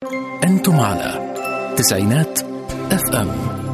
أنتم على تسعينات اف ام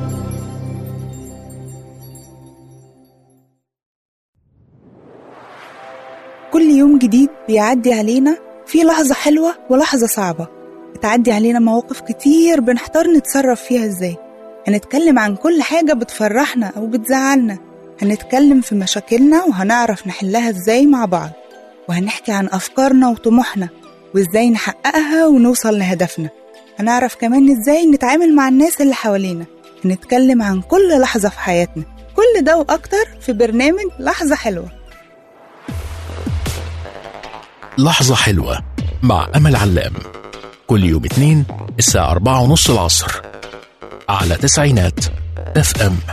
كل يوم جديد بيعدي علينا في لحظة حلوة ولحظة صعبة بتعدي علينا مواقف كتير بنحتار نتصرف فيها ازاي هنتكلم عن كل حاجة بتفرحنا أو بتزعلنا هنتكلم في مشاكلنا وهنعرف نحلها ازاي مع بعض وهنحكي عن أفكارنا وطموحنا وازاي نحققها ونوصل لهدفنا هنعرف كمان ازاي نتعامل مع الناس اللي حوالينا هنتكلم عن كل لحظة في حياتنا كل ده وأكتر في برنامج لحظة حلوة لحظة حلوة مع أمل علام كل يوم اثنين الساعة أربعة ونص العصر على تسعينات اف ام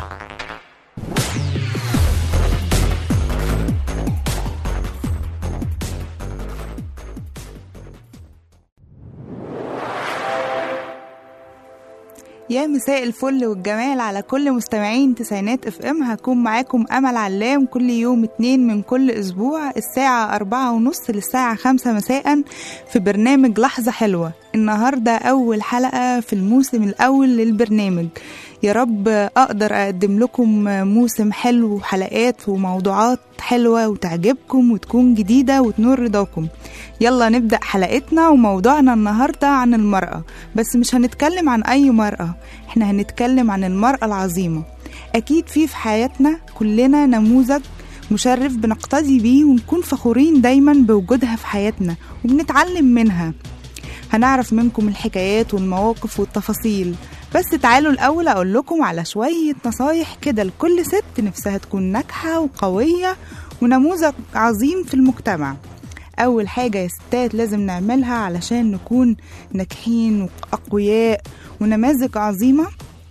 يا مساء الفل والجمال على كل مستمعين تسعينات اف ام هكون معاكم امل علام كل يوم اتنين من كل اسبوع الساعة اربعة ونص للساعة خمسة مساء في برنامج لحظة حلوة النهاردة اول حلقة في الموسم الاول للبرنامج يا رب اقدر اقدم لكم موسم حلو وحلقات وموضوعات حلوة وتعجبكم وتكون جديدة وتنور رضاكم يلا نبدأ حلقتنا وموضوعنا النهاردة عن المرأة بس مش هنتكلم عن أي مرأة احنا هنتكلم عن المرأة العظيمة أكيد في في حياتنا كلنا نموذج مشرف بنقتدي بيه ونكون فخورين دايما بوجودها في حياتنا وبنتعلم منها هنعرف منكم الحكايات والمواقف والتفاصيل بس تعالوا الأول أقول لكم على شوية نصايح كده لكل ست نفسها تكون ناجحة وقوية ونموذج عظيم في المجتمع أول حاجة يا ستات لازم نعملها علشان نكون ناجحين وأقوياء ونماذج عظيمة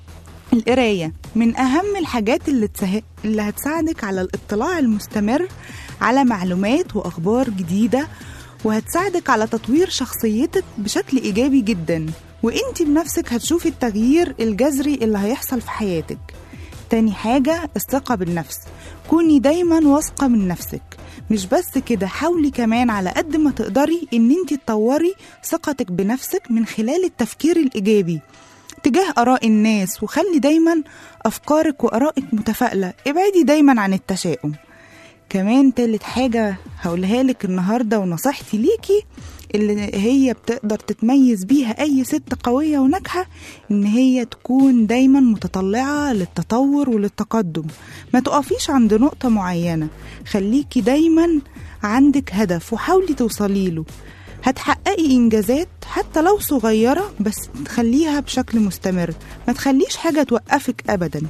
القراية من أهم الحاجات اللي, تسه... اللي هتساعدك على الاطلاع المستمر على معلومات وأخبار جديدة وهتساعدك على تطوير شخصيتك بشكل إيجابي جدا وانتي بنفسك هتشوفي التغيير الجذري اللي هيحصل في حياتك تاني حاجة الثقة بالنفس كوني دايما واثقة من نفسك مش بس كده حاولي كمان على قد ما تقدري ان انت تطوري ثقتك بنفسك من خلال التفكير الايجابي تجاه اراء الناس وخلي دايما افكارك وارائك متفائله ابعدي دايما عن التشاؤم كمان تالت حاجة هقولها لك النهاردة ونصيحتي ليكي اللي هي بتقدر تتميز بيها أي ست قوية وناجحة إن هي تكون دايما متطلعة للتطور وللتقدم ما تقفيش عند نقطة معينة خليكي دايما عندك هدف وحاولي توصلي له هتحققي إنجازات حتى لو صغيرة بس تخليها بشكل مستمر ما تخليش حاجة توقفك أبدا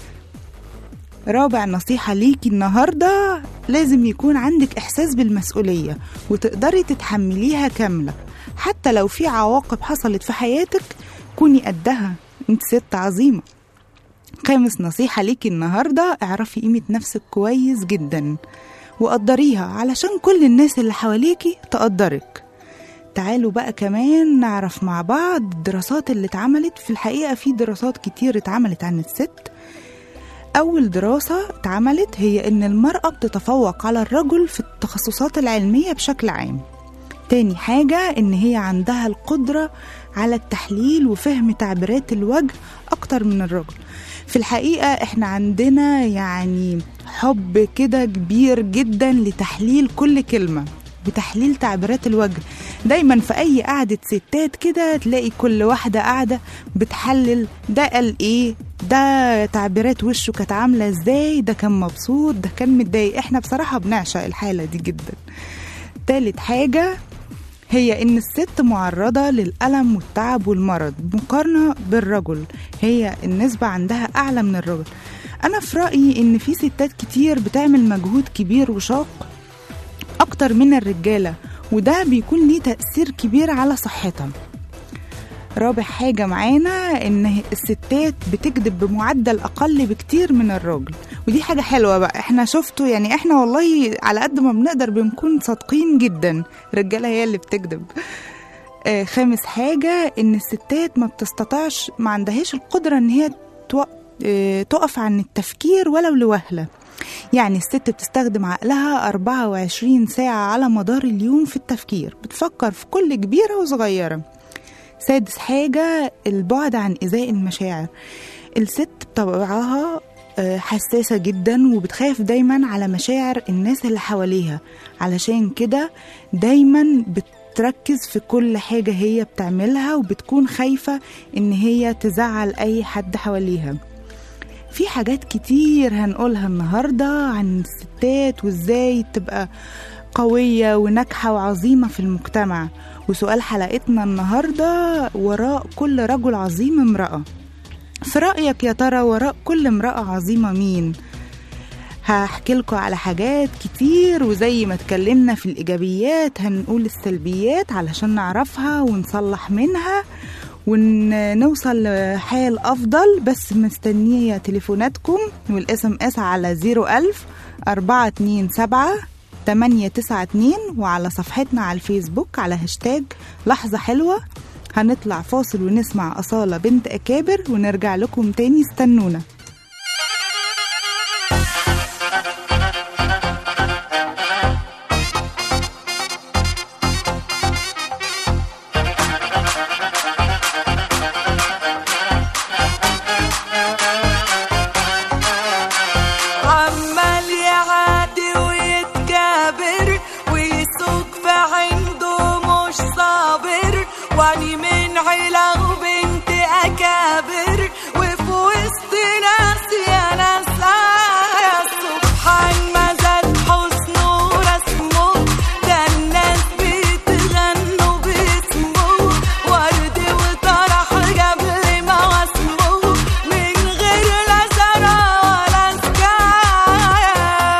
رابع نصيحة ليكي النهاردة لازم يكون عندك إحساس بالمسؤولية وتقدري تتحمليها كاملة حتى لو في عواقب حصلت في حياتك كوني قدها انت ست عظيمة خامس نصيحة ليكي النهاردة اعرفي قيمة نفسك كويس جدا وقدريها علشان كل الناس اللي حواليكي تقدرك تعالوا بقى كمان نعرف مع بعض الدراسات اللي اتعملت في الحقيقة في دراسات كتير اتعملت عن الست أول دراسة اتعملت هي إن المرأة بتتفوق على الرجل في التخصصات العلمية بشكل عام تاني حاجة إن هي عندها القدرة على التحليل وفهم تعبيرات الوجه أكتر من الرجل في الحقيقة إحنا عندنا يعني حب كده كبير جدا لتحليل كل كلمة بتحليل تعبيرات الوجه دايما في اي قعدة ستات كده تلاقي كل واحدة قاعدة بتحلل ده قال ايه ده تعبيرات وشه كانت عاملة ازاي ده كان مبسوط ده كان متضايق احنا بصراحة بنعشق الحالة دي جدا تالت حاجة هي ان الست معرضة للألم والتعب والمرض مقارنة بالرجل هي النسبة عندها أعلى من الرجل أنا في رأيي إن في ستات كتير بتعمل مجهود كبير وشاق أكتر من الرجالة وده بيكون ليه تأثير كبير على صحتها رابع حاجة معانا إن الستات بتكذب بمعدل أقل بكتير من الراجل ودي حاجة حلوة بقى احنا شفتوا يعني احنا والله على قد ما بنقدر بنكون صادقين جدا الرجالة هي اللي بتكذب آه خامس حاجة إن الستات ما بتستطيعش ما عندهاش القدرة إن هي تو... آه تقف عن التفكير ولو لوهلة يعني الست بتستخدم عقلها 24 ساعة على مدار اليوم في التفكير بتفكر في كل كبيرة وصغيرة سادس حاجة البعد عن إزاء المشاعر الست بطبعها آه، حساسة جدا وبتخاف دايما على مشاعر الناس اللي حواليها علشان كده دايما بتركز في كل حاجة هي بتعملها وبتكون خايفة إن هي تزعل أي حد حواليها في حاجات كتير هنقولها النهاردة عن الستات وإزاي تبقى قوية وناجحة وعظيمة في المجتمع وسؤال حلقتنا النهاردة وراء كل رجل عظيم امرأة في رأيك يا ترى وراء كل امرأة عظيمة مين؟ هحكي لكم على حاجات كتير وزي ما اتكلمنا في الإيجابيات هنقول السلبيات علشان نعرفها ونصلح منها ونوصل لحال أفضل بس مستنية تليفوناتكم والاس ام اس على 01000 427 892 وعلى صفحتنا على الفيسبوك على هاشتاج لحظة حلوة هنطلع فاصل ونسمع أصالة بنت أكابر ونرجع لكم تاني استنونا عمال يعادي ويتكابر ويسوق في عنده مش صابر واني من عيلة وبنت أكابر وفي وسط ناس يا ناس يا سبحان ما زاد حسنه ورسمه ده الناس بتغنوا باسمه ورد وطرح قبل ما واسمه من غير لا زرع ولا سكاية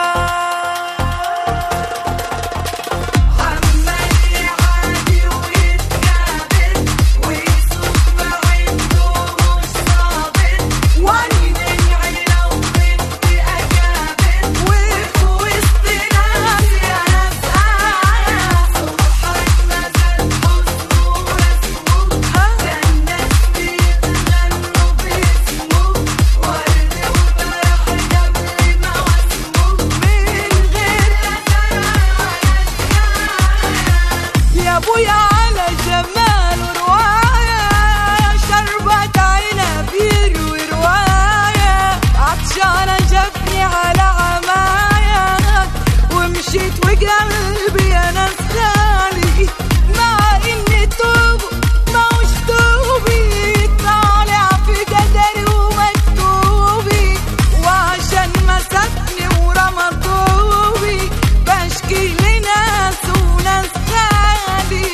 عمال يعادي ويتكابر ويسوق بعينه مش صابر واني من عيلة وبنت أكابر وفي وسط ناس يا ناس سبحان ما زاد حسنه ورسمه ده الناس بيتغنوا باسمه ورد وطرح قبل ما واسمه من غير لا زرع يا ابويا على جمال ورواية شربت عينه بيروي رواية عطشانة جابني على عماية ومشيت وقلبي انا خالي مع اني توب ما وش توبي طالع في قدري ومكتوبي وعشان مسكني ورمى طوبي بشكي لناس وناس خالي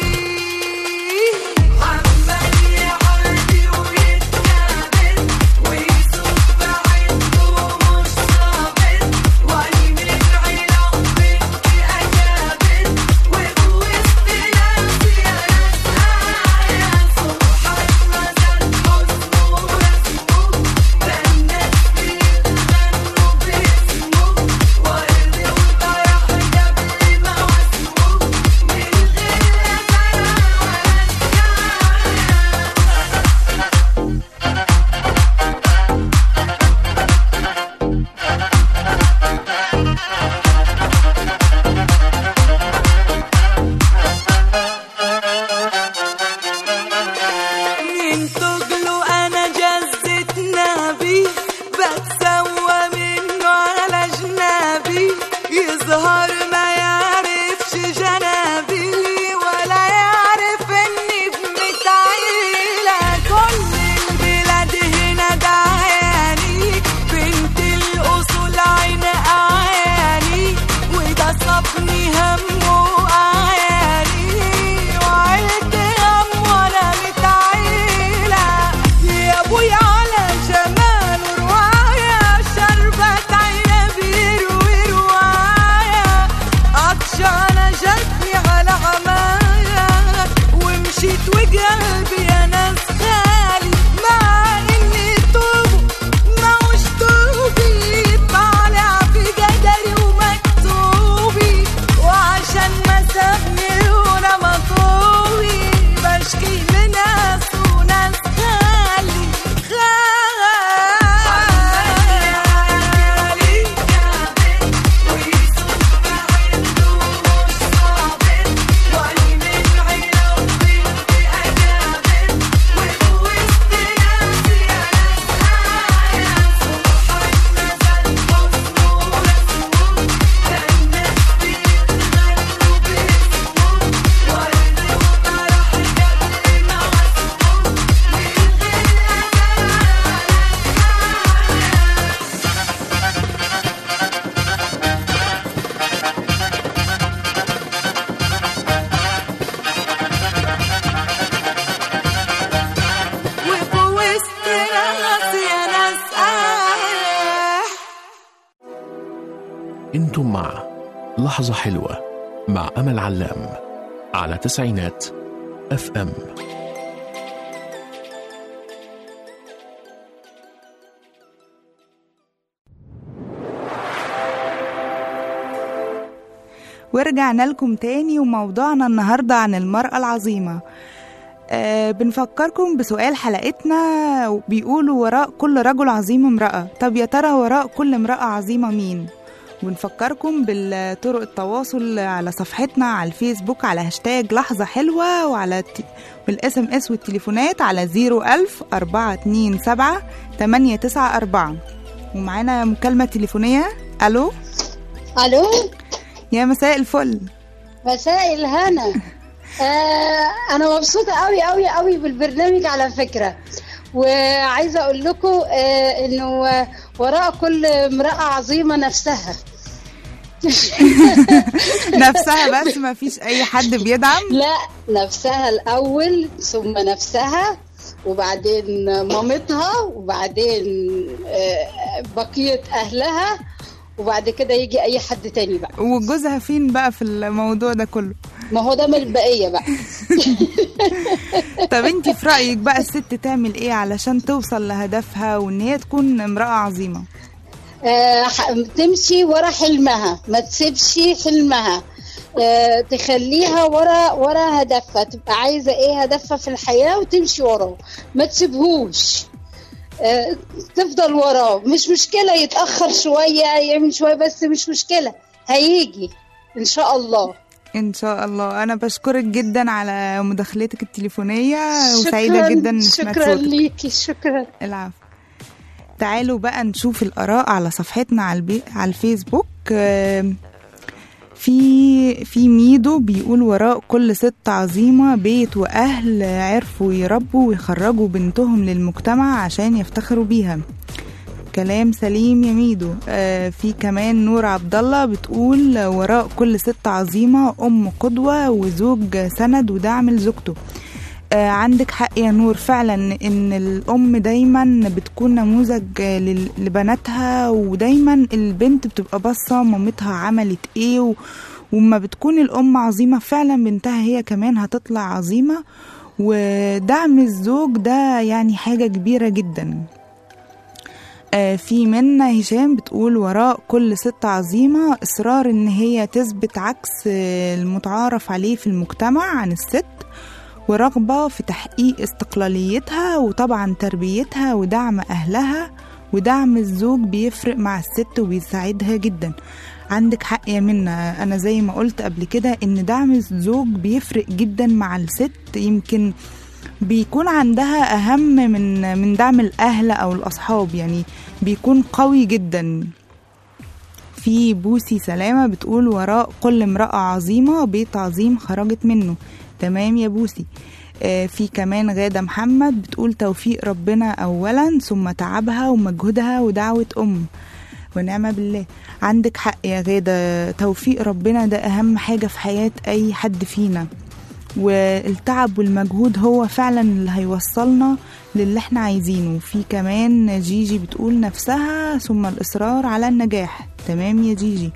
عمال يعدي ويتكابر ويسوق بعينه مش صابر واني من عيلة وبنت أكابر وفي وسط ناس يا ناس سبحان ما زاد حسنه ورسمه ده الناس بيتغنوا باسمه ورد وطرح قبل ما واسمه من غير لا زرع ولا سكاية من تقلوا انا جزت نبي بتسوى منه على جنابي يظهر ما يعرفش جنابي ولا يعرف اني بنت عيلة كل البلاد هنا دعياني بنت الاصول عين اعياني وده صابني هم واعياني وعيلتي هم وانا متعيلة يا ابويا على جمال ورواية شربت عينه بيروي رواية عطشانة جتني على عماية ومشيت وقلبي انا خالي مع اني توب ما وش توبي طالع في قدري ومكتوبي وعشان ما سابني وانا مطوبي بشكي لناس وناس خالي خالي ويسوق بعينه مش صابر واني من عيلة وبنت أكابر انتم مع لحظة حلوة مع أمل علام على تسعينات اف ام ورجعنا لكم تاني وموضوعنا النهاردة عن المرأة العظيمة أه بنفكركم بسؤال حلقتنا بيقولوا وراء كل رجل عظيم امرأة طب يا ترى وراء كل امرأة عظيمة مين؟ ونفكركم بالطرق التواصل على صفحتنا على الفيسبوك على هاشتاج لحظة حلوة وعلى والاس ام اس والتليفونات على 01000 427 894 ومعانا مكالمة تليفونية ألو الو يا مساء الفل مساء الهنا آه انا مبسوطه قوي قوي قوي بالبرنامج على فكره وعايزه اقول لكم آه انه آه، وراء كل امراه عظيمه نفسها نفسها بس ما فيش اي حد بيدعم لا نفسها الاول ثم نفسها وبعدين مامتها وبعدين آه، بقيه اهلها وبعد كده يجي اي حد تاني بقى وجوزها فين بقى في الموضوع ده كله ما هو ده من البقيه بقى طب انت في رايك بقى الست تعمل ايه علشان توصل لهدفها وان هي تكون امراه عظيمه آه، ح- تمشي ورا حلمها ما تسيبش حلمها آه، تخليها ورا ورا هدفها تبقى عايزه ايه هدفها في الحياه وتمشي وراه ما تسيبهوش آه، تفضل وراه مش مشكله يتاخر شويه يعمل شويه بس مش مشكله هيجي ان شاء الله ان شاء الله انا بشكرك جدا على مداخلتك التليفونيه وسعيده شكراً- جدا إني سمعت شكرا صوتك. ليكي شكرا العفو تعالوا بقى نشوف الآراء على صفحتنا على, البي... على الفيسبوك آم، في في ميدو بيقول وراء كل ست عظيمة بيت وأهل عرفوا يربوا ويخرجوا بنتهم للمجتمع عشان يفتخروا بيها كلام سليم يا ميدو آه في كمان نور عبد الله بتقول وراء كل ست عظيمة أم قدوة وزوج سند ودعم لزوجته آه، عندك حق يا نور فعلا ان الام دايما بتكون نموذج آه، لل- لبناتها ودايما البنت بتبقى باصه مامتها عملت ايه و... وما بتكون الام عظيمه فعلا بنتها هي كمان هتطلع عظيمه ودعم الزوج ده يعني حاجه كبيره جدا آه، في منا هشام بتقول وراء كل ست عظيمة إصرار إن هي تثبت عكس آه، المتعارف عليه في المجتمع عن الست ورغبة في تحقيق استقلاليتها وطبعا تربيتها ودعم أهلها ودعم الزوج بيفرق مع الست وبيساعدها جدا عندك حق يا منى أنا زي ما قلت قبل كده إن دعم الزوج بيفرق جدا مع الست يمكن بيكون عندها أهم من من دعم الأهل أو الأصحاب يعني بيكون قوي جدا في بوسي سلامة بتقول وراء كل امرأة عظيمة بيت عظيم خرجت منه تمام يا بوسي آه، في كمان غادة محمد بتقول توفيق ربنا أولا ثم تعبها ومجهودها ودعوة أم ونعمة بالله عندك حق يا غادة توفيق ربنا ده أهم حاجة في حياة أي حد فينا والتعب والمجهود هو فعلا اللي هيوصلنا للي احنا عايزينه في كمان جيجي بتقول نفسها ثم الإصرار على النجاح تمام يا جيجي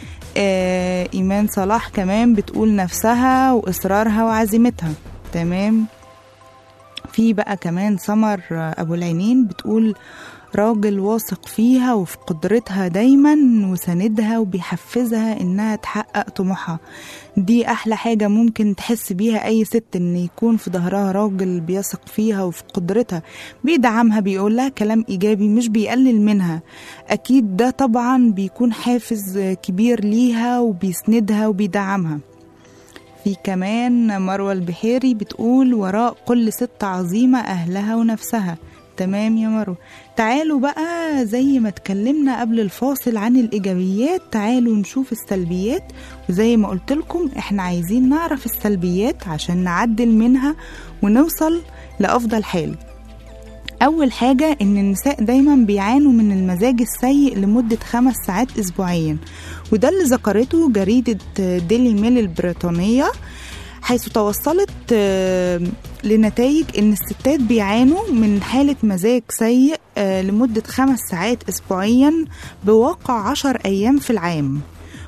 آه إيمان صلاح كمان بتقول نفسها وإصرارها وعزيمتها تمام في بقى كمان سمر أبو العينين بتقول راجل واثق فيها وفي قدرتها دايما وساندها وبيحفزها انها تحقق طموحها دي احلى حاجة ممكن تحس بيها اي ست ان يكون في ظهرها راجل بيثق فيها وفي قدرتها بيدعمها بيقولها كلام ايجابي مش بيقلل منها اكيد ده طبعا بيكون حافز كبير ليها وبيسندها وبيدعمها في كمان مروة البحيري بتقول وراء كل ست عظيمة أهلها ونفسها تمام يا مروة تعالوا بقى زي ما اتكلمنا قبل الفاصل عن الإيجابيات تعالوا نشوف السلبيات وزي ما قلت لكم احنا عايزين نعرف السلبيات عشان نعدل منها ونوصل لأفضل حال أول حاجة إن النساء دايما بيعانوا من المزاج السيء لمدة خمس ساعات أسبوعيا وده اللي ذكرته جريدة ديلي ميل البريطانية حيث توصلت آه، لنتائج إن الستات بيعانوا من حالة مزاج سيء آه، لمدة خمس ساعات أسبوعيا بواقع عشر أيام في العام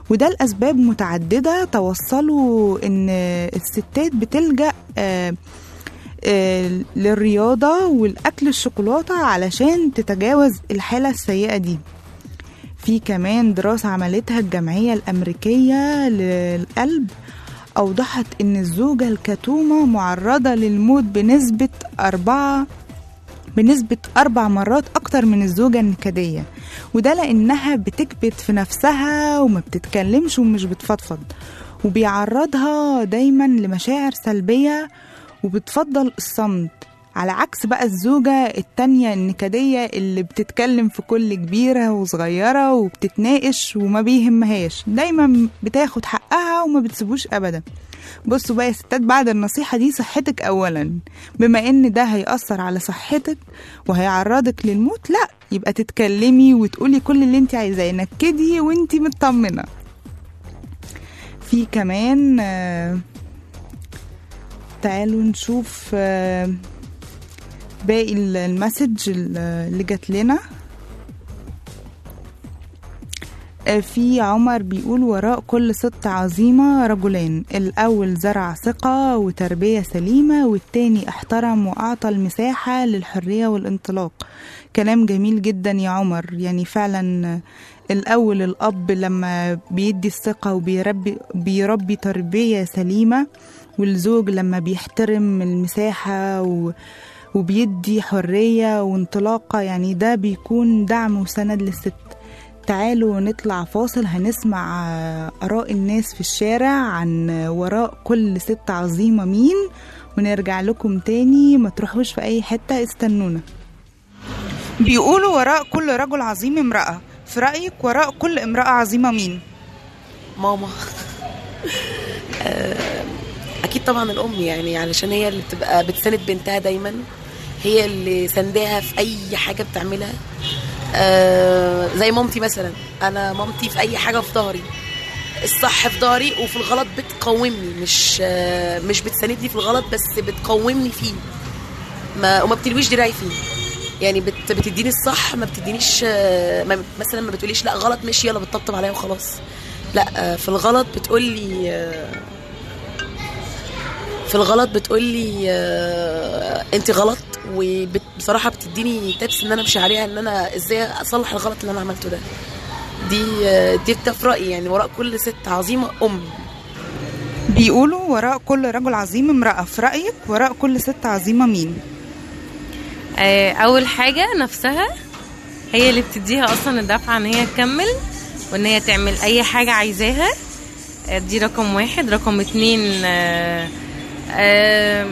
وده الأسباب متعددة توصلوا إن الستات بتلجأ آه، آه، للرياضة والأكل الشوكولاتة علشان تتجاوز الحالة السيئة دي في كمان دراسة عملتها الجمعية الأمريكية للقلب أوضحت إن الزوجة الكتومة معرضة للموت بنسبة أربعة بنسبة أربع مرات أكتر من الزوجة النكدية وده لأنها بتكبت في نفسها وما بتتكلمش ومش بتفضفض وبيعرضها دايما لمشاعر سلبية وبتفضل الصمت على عكس بقى الزوجة التانية النكدية اللي بتتكلم في كل كبيرة وصغيرة وبتتناقش وما بيهمهاش دايما بتاخد حقها وما بتسيبوش أبدا بصوا بقى يا ستات بعد النصيحة دي صحتك أولا بما إن ده هيأثر على صحتك وهيعرضك للموت لا يبقى تتكلمي وتقولي كل اللي انت عايزاه نكدي وانت مطمنة في كمان آه، تعالوا نشوف آه، باقي ال- المسج ال- اللي جات لنا آه، في عمر بيقول وراء كل ست عظيمة رجلان الأول زرع ثقة وتربية سليمة والتاني احترم وأعطى المساحة للحرية والانطلاق كلام جميل جدا يا عمر يعني فعلا الأول الأب لما بيدي الثقة وبيربي بيربي تربية سليمة والزوج لما بيحترم المساحة و وبيدي حرية وانطلاقة يعني ده بيكون دعم وسند للست تعالوا نطلع فاصل هنسمع آه، آراء الناس في الشارع عن آه، وراء كل ست عظيمة مين ونرجع لكم تاني ما تروحوش في أي حتة استنونا بيقولوا وراء كل رجل عظيم امرأة في رأيك وراء كل امرأة عظيمة مين؟ ماما آه، اكيد طبعا الام يعني علشان هي اللي بتبقى بتساند بنتها دايما هي اللي سنداها في اي حاجه بتعملها آه، زي مامتي مثلا انا مامتي في اي حاجه في ظهري الصح في ظهري وفي الغلط بتقومني مش آه، مش بتساندني في الغلط بس بتقومني فيه ما وما بتلويش دراعي فيه يعني بت بتديني الصح ما بتدينيش آه، ما مثلا ما بتقوليش لا غلط ماشي يلا بتطبطب عليا وخلاص لا آه، في الغلط بتقولي آه، في الغلط بتقولي آه، انت غلط وبصراحه بتديني تبس ان انا امشي عليها ان انا ازاي اصلح الغلط اللي انا عملته ده دي آه، دي ده في رايي يعني وراء كل ست عظيمه ام بيقولوا وراء كل رجل عظيم امرأة في رأيك وراء كل ست عظيمة مين؟ آه، اول حاجه نفسها هي اللي بتديها اصلا الدفعه ان هي تكمل وان هي تعمل اي حاجه عايزاها آه، دي رقم واحد رقم اتنين آه، آه،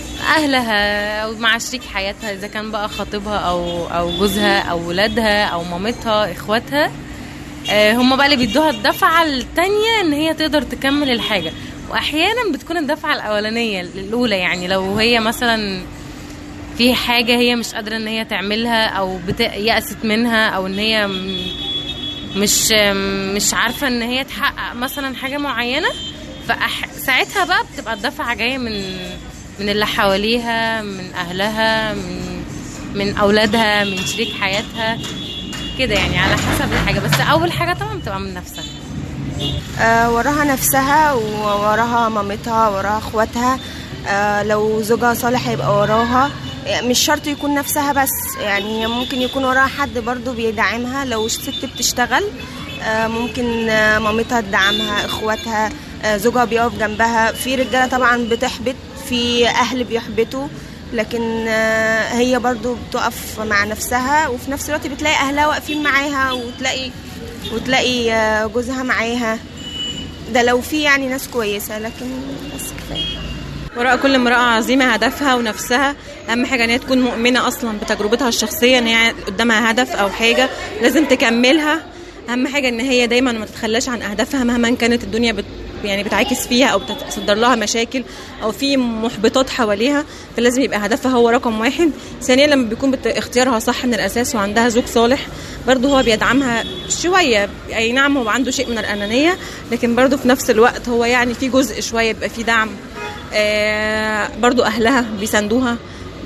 اهلها او مع شريك حياتها اذا كان بقى خطيبها او او جوزها او ولادها او مامتها اخواتها آه، هم بقى اللي بيدوها الدفعه التانية ان هي تقدر تكمل الحاجه واحيانا بتكون الدفعه الاولانيه الاولى يعني لو هي مثلا في حاجة هي مش قادرة ان هي تعملها او بت... يأست منها او ان هي م- مش مش عارفة ان هي تحقق مثلا حاجة معينة فساعتها بقى بتبقى الدفعة جاية من من اللي حواليها من اهلها من من اولادها من شريك حياتها كده يعني على حسب الحاجة بس اول حاجة طبعا بتبقى من نفسها آه، وراها نفسها ووراها مامتها وراها اخواتها آه، لو زوجها صالح هيبقى وراها يعني مش شرط يكون نفسها بس يعني ممكن يكون وراها حد برضو بيدعمها لو ست بتشتغل آه، ممكن آه، مامتها تدعمها اخواتها آه، زوجها بيقف جنبها في رجاله طبعا بتحبط في اهل بيحبطوا لكن آه، هي برضو بتقف مع نفسها وفي نفس الوقت بتلاقي اهلها واقفين معاها وتلاقي وتلاقي آه، جوزها معاها ده لو في يعني ناس كويسه لكن بس كفايه وراء كل امرأة عظيمة هدفها ونفسها أهم حاجة إن هي تكون مؤمنة أصلا بتجربتها الشخصية إن هي قدامها هدف أو حاجة لازم تكملها أهم حاجة إن هي دايما ما تتخلاش عن أهدافها مهما كانت الدنيا بت يعني بتعاكس فيها أو بتصدر لها مشاكل أو في محبطات حواليها فلازم يبقى هدفها هو رقم واحد ثانيا لما بيكون بت- اختيارها صح من الأساس وعندها زوج صالح برضه هو بيدعمها شوية أي نعم هو عنده شيء من الأنانية لكن برضه في نفس الوقت هو يعني في جزء شوية بيبقى في دعم آه، برضو اهلها بيساندوها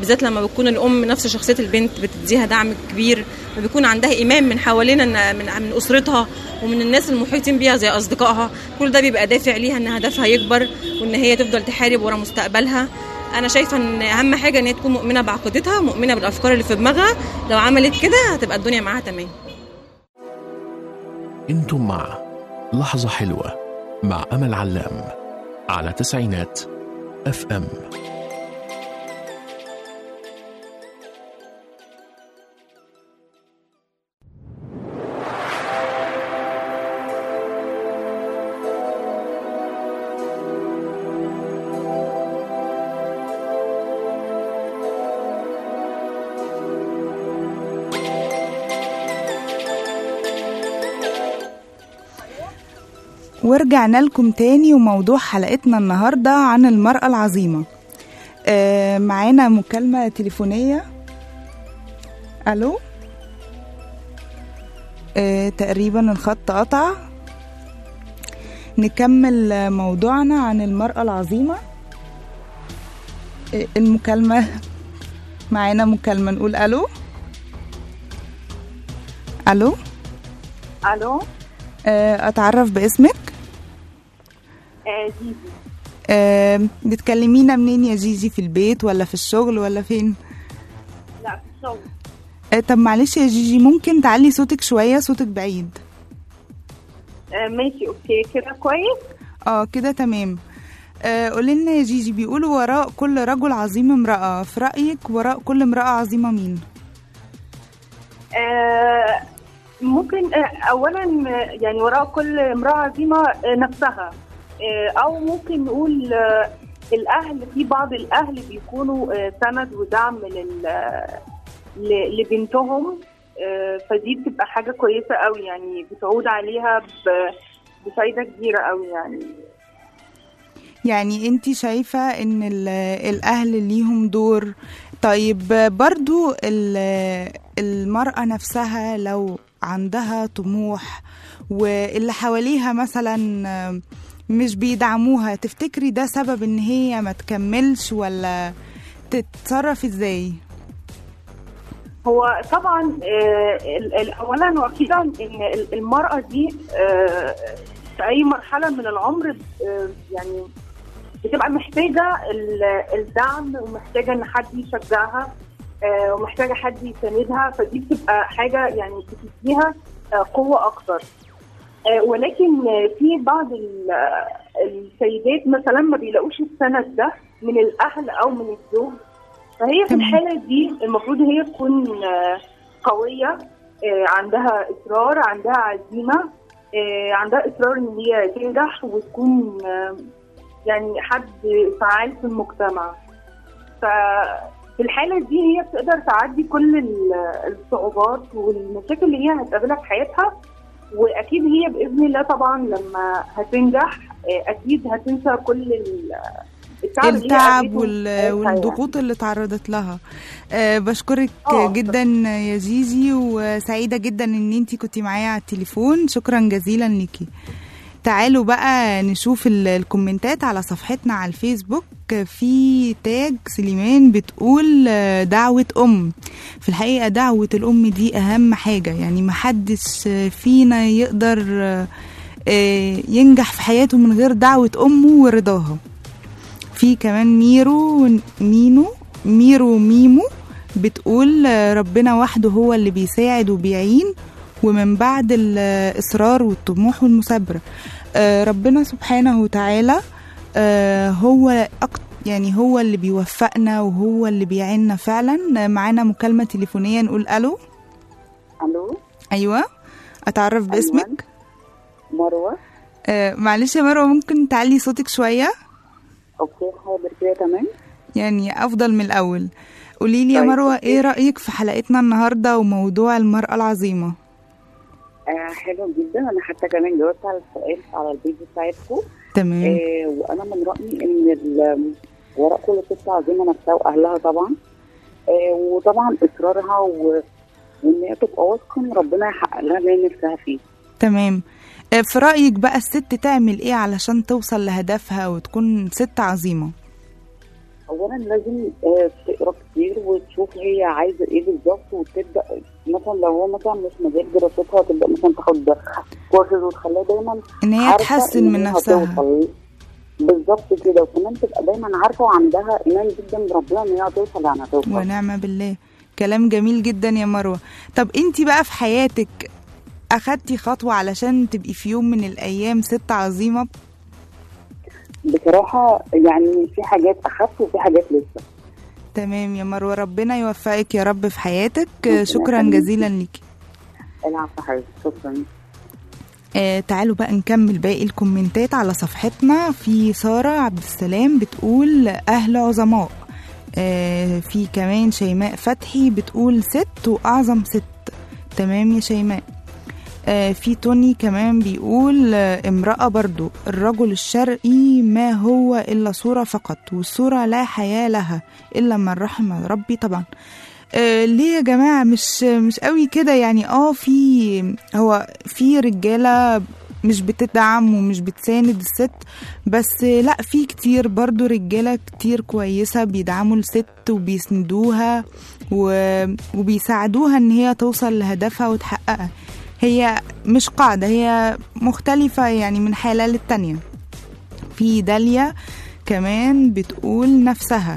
بالذات لما بتكون الام نفس شخصيه البنت بتديها دعم كبير بيكون عندها ايمان من حوالينا إن- من من اسرتها ومن الناس المحيطين بيها زي اصدقائها كل ده بيبقى دافع ليها ان هدفها يكبر وان هي تفضل تحارب ورا مستقبلها انا شايفه ان اهم حاجه ان هي تكون مؤمنه بعقيدتها مؤمنه بالافكار اللي في دماغها لو عملت كده هتبقى الدنيا معاها تمام انتم مع لحظة حلوة مع أمل علام على تسعينات اف ام ورجعنا لكم تاني وموضوع حلقتنا النهاردة عن المرأة العظيمة آه معانا مكالمة تليفونية ألو آه تقريبا الخط قطع نكمل آه، موضوعنا عن المرأة العظيمة آه المكالمة معانا مكالمة نقول ألو ألو الو آه أتعرف باسمك آه زيزي آه بتكلمينا منين يا جيجي في البيت ولا في الشغل ولا فين لا في الشغل آه طب معلش يا جيجي ممكن تعلي صوتك شوية صوتك بعيد آه ماشي اوكي كده كويس اه كده تمام آه قولي لنا يا جيجي بيقولوا وراء كل رجل عظيم امرأة في رأيك وراء كل امرأة عظيمة مين آه ممكن آه اولا آه، يعني وراء كل امراه عظيمه آه نفسها آه او ممكن نقول آه الاهل في بعض الاهل بيكونوا آه سند ودعم لل ل- لبنتهم آه فدي بتبقى حاجه كويسه قوي يعني بتعود عليها ب- بفايده كبيره قوي يعني يعني انت شايفة ان ال- الاهل ليهم دور طيب برضو ال- المرأة نفسها لو عندها طموح واللي حواليها مثلا مش بيدعموها تفتكري ده سبب ان هي ما تكملش ولا تتصرف ازاي هو طبعا آه، ال- ال- اولا واخيرا ان ال- المراه دي آه، في اي مرحله من العمر آه، يعني بتبقى محتاجه ال- الدعم ومحتاجه ان حد يشجعها آه، ومحتاجه حد يساندها فدي بتبقى حاجه يعني بتديها آه، قوه اكتر آه، ولكن آه، في بعض ال- آه، السيدات مثلا ما بيلاقوش السند ده من الاهل او من الزوج فهي في تمام. الحاله دي المفروض هي تكون آه، قويه آه، عندها اصرار عندها عزيمه آه، عندها اصرار ان هي تنجح وتكون آه، يعني حد فعال في المجتمع ففي الحاله دي هي بتقدر تعدي كل ال- الصعوبات والمشاكل اللي هي هتقابلها في حياتها واكيد هي باذن الله طبعا لما هتنجح آه، اكيد هتنسى كل ال- التعب اللي هي التعب قابلته وال- في حياتها والضغوط اللي تعرضت لها آه، بشكرك آه، جدا يا زيزي وسعيدة جدا ان انتي كنتي معايا على التليفون شكرا جزيلا ليكي تعالوا بقى نشوف ال- الكومنتات على صفحتنا على الفيسبوك في تاج سليمان بتقول آه، دعوة أم في الحقيقة دعوة الأم دي أهم حاجة يعني محدش آه، فينا يقدر آه، آه، ينجح في حياته من غير دعوة أمه ورضاها في كمان ميرو مينو ميرو ميمو بتقول آه، ربنا وحده هو اللي بيساعد وبيعين ومن بعد الإصرار والطموح والمثابرة آه، ربنا سبحانه وتعالى آه، هو أكتر يعني هو اللي بيوفقنا وهو اللي بيعيننا فعلا آه، معانا مكالمة تليفونية نقول ألو الو أيوة أتعرف باسمك مروه آه، معلش يا مروة ممكن تعلي صوتك شوية اوكي حاضر كده تمام يعني أفضل من الأول قولي لي يا طيب، مروة أوكي. إيه رأيك في حلقتنا النهاردة وموضوع المرأة العظيمة آه حلو جدا انا حتى كمان جاوبت على السؤال على البيج بتاعتكم تمام آه وانا من رايي ان ال- وراء كل ست عظيمه نفسها واهلها طبعا آه وطبعا اصرارها و... وان هي تبقى واثقه ان ربنا يحقق لها اللي هي نفسها فيه تمام آه، في رأيك بقى الست تعمل إيه علشان توصل لهدفها وتكون ست عظيمة اولا لازم آه، تقرا كتير وتشوف هي عايزه ايه بالظبط وتبدا مثلا لو هو مثلا مش مجال دراستها تبدا مثلا تاخد كورسز وتخليها دايما ان هي عارفة تحسن إن من هي نفسها هتوصل. بالظبط كده وكمان تبقى دايما عارفه وعندها ايمان جدا بربنا ان هي هتوصل يعني هتوصل ونعم بالله كلام جميل جدا يا مروه طب انت بقى في حياتك اخدتي خطوه علشان تبقي في يوم من الايام ست عظيمه بصراحه يعني في حاجات اخدت وفي حاجات لسه تمام يا مروه ربنا يوفقك يا رب في حياتك ربنا شكرا يخليك. جزيلا ليكي العفو حبيبتي شكرا آه تعالوا بقى نكمل باقي الكومنتات على صفحتنا في سارة عبد السلام بتقول أهل عظماء آه في كمان شيماء فتحي بتقول ست وأعظم ست تمام يا شيماء آه في توني كمان بيقول آه امرأة برضو الرجل الشرقي ما هو إلا صورة فقط والصورة لا حياة لها إلا من رحم ربي طبعا آه ليه يا جماعة مش مش قوي كده يعني اه في هو في رجالة مش بتدعم ومش بتساند الست بس لا في كتير برضو رجالة كتير كويسة بيدعموا الست وبيسندوها و- وبيساعدوها ان هي توصل لهدفها وتحققها هي مش قاعدة هي مختلفة يعني من حالة للتانية في داليا كمان بتقول نفسها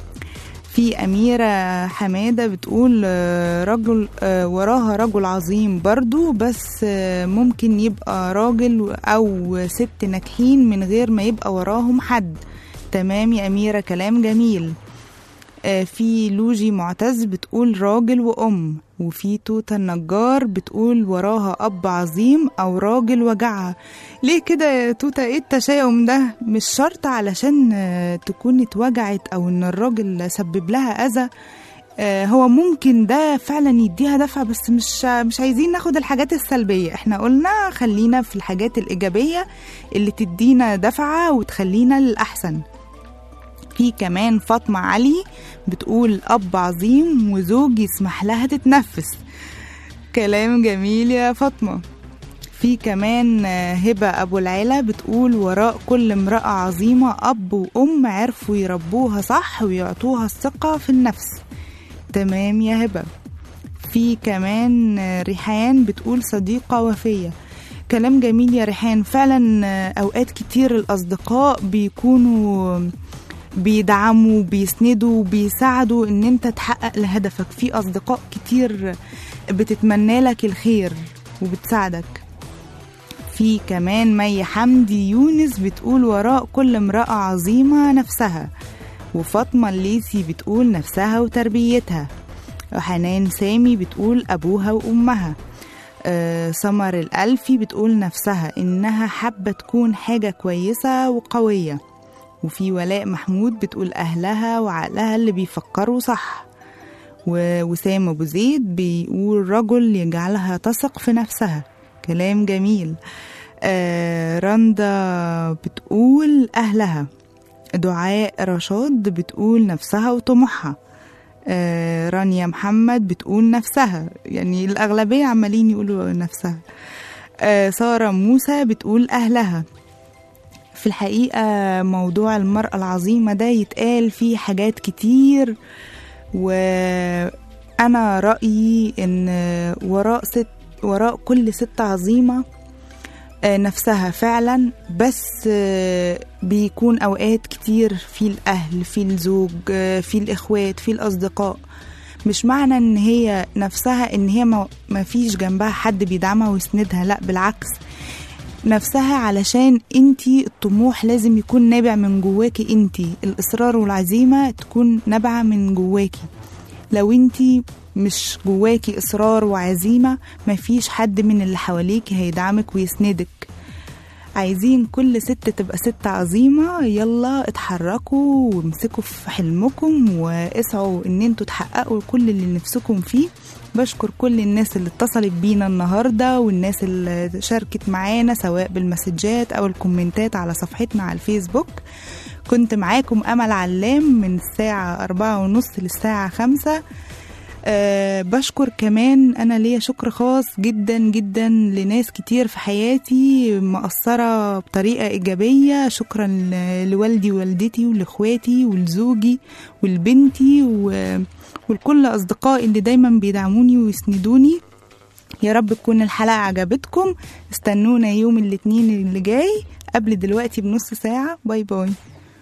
في أميرة حمادة بتقول آه، رجل آه، وراها رجل عظيم برضو بس آه، ممكن يبقى راجل أو ست ناجحين من غير ما يبقى وراهم حد تمام يا أميرة كلام جميل آه، في لوجي معتز بتقول راجل وأم وفي توتا النجار بتقول وراها أب عظيم أو راجل وجعها ليه كده يا توتا ايه التشاؤم ده مش شرط علشان آه، تكون اتوجعت أو إن الراجل سبب لها أذى آه، هو ممكن ده فعلا يديها دفعة بس مش مش عايزين ناخد الحاجات السلبية احنا قلنا خلينا في الحاجات الإيجابية اللي تدينا دفعة وتخلينا للأحسن في كمان فاطمة علي بتقول أب عظيم وزوج يسمح لها تتنفس كلام جميل يا فاطمة في كمان آه، هبة أبو العلا بتقول وراء كل امرأة عظيمة أب وأم عرفوا يربوها صح ويعطوها الثقة في النفس تمام يا هبة في كمان آه، ريحان بتقول صديقة وفية كلام جميل يا ريحان فعلا آه، أوقات كتير الأصدقاء بيكونوا بيدعموا بيسندوا بيساعدوا ان انت تحقق لهدفك في اصدقاء كتير بتتمنى لك الخير وبتساعدك في كمان مي حمدي يونس بتقول وراء كل امرأة عظيمة نفسها وفاطمة الليثي بتقول نفسها وتربيتها وحنان سامي بتقول أبوها وأمها آه، سمر الألفي بتقول نفسها إنها حابة تكون حاجة كويسة وقوية وفي ولاء محمود بتقول أهلها وعقلها اللي بيفكروا صح ووسام أبو زيد بيقول رجل يجعلها تثق في نفسها كلام جميل آه رندا بتقول أهلها دعاء رشاد بتقول نفسها وطموحها آه رانيا محمد بتقول نفسها يعني الأغلبية عمالين يقولوا نفسها آه سارة موسى بتقول أهلها في الحقيقة موضوع المرأة العظيمة ده يتقال فيه حاجات كتير وأنا رأيي إن وراء ست وراء كل ست عظيمة آه، نفسها فعلا بس آه، بيكون أوقات كتير في الأهل في الزوج آه، في الإخوات في الأصدقاء مش معنى ان هي نفسها ان هي ما ما فيش جنبها حد بيدعمها ويسندها لا بالعكس نفسها علشان انتي الطموح لازم يكون نابع من جواكي انتي الاصرار والعزيمه تكون نابعه من جواكي لو انتي مش جواكي اصرار وعزيمه مفيش حد من اللي حواليكي هيدعمك ويسندك عايزين كل ست تبقى ست عظيمة يلا اتحركوا وامسكوا في حلمكم واسعوا ان انتوا تحققوا كل اللي نفسكم فيه بشكر كل الناس اللي اتصلت بينا النهاردة والناس اللي شاركت معانا سواء بالمسجات او الكومنتات على صفحتنا على الفيسبوك كنت معاكم أمل علام من الساعة أربعة ونص للساعة خمسة أه بشكر كمان انا ليا شكر خاص جدا جدا لناس كتير في حياتي مأثرة بطريقة ايجابية شكرا ل- لوالدي ووالدتي ولاخواتي ولزوجي ولبنتي و- ولكل اصدقائي اللي دايما بيدعموني ويسندوني يا رب تكون الحلقة عجبتكم استنونا يوم الاثنين اللي جاي قبل دلوقتي بنص ساعة باي باي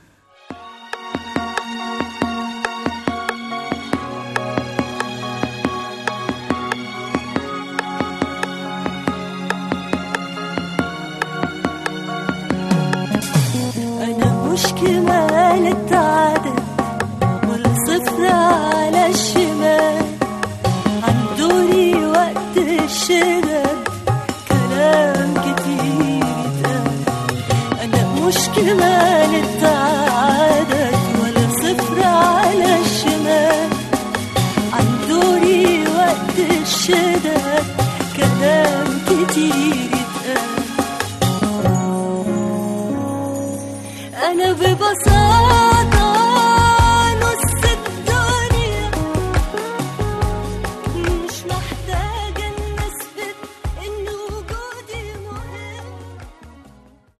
أنا مش كمال التعدد ولا صفر على الشمال عن دوري وقت الشدد كلام كتير اتقال أنا مش كمال التعدد ولا صفر على الشمال عن دوري وقت الشدد كلام كتير اتقال أنا ببساطة